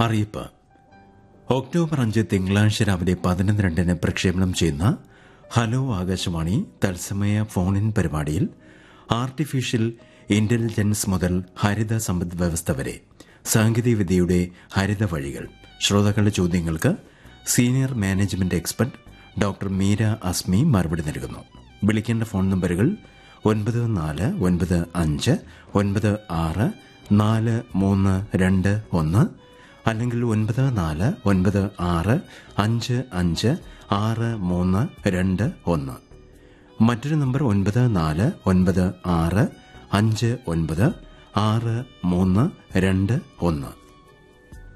അറിയിപ്പ് ഒക്ടോബർ അഞ്ച് തിങ്കളാഴ്ച രാവിലെ പതിനൊന്ന് രണ്ടിന് പ്രക്ഷേപണം ചെയ്യുന്ന ഹലോ ആകാശവാണി തത്സമയ ഫോൺ ഇൻ പരിപാടിയിൽ ആർട്ടിഫിഷ്യൽ ഇന്റലിജൻസ് മുതൽ ഹരിത സമ്പദ് വ്യവസ്ഥ വരെ സാങ്കേതികവിദ്യയുടെ ഹരിത വഴികൾ ശ്രോതാക്കളുടെ ചോദ്യങ്ങൾക്ക് senior management expert doctor Meera Asmi മറുപടി നൽകുന്നു വിളിക്കേണ്ട ഫോൺ നമ്പറുകൾ ഒൻപത് നാല് ഒൻപത് അഞ്ച് ഒൻപത് ആറ് നാല് മൂന്ന് രണ്ട് ഒന്ന് അല്ലെങ്കിൽ ഒൻപത് നാല് ഒൻപത് ആറ് അഞ്ച് അഞ്ച് ആറ് മൂന്ന് രണ്ട് ഒന്ന് മറ്റൊരു നമ്പർ ഒൻപത് നാല് ഒൻപത് ആറ് അഞ്ച് ഒൻപത് ആറ് മൂന്ന് രണ്ട് ഒന്ന്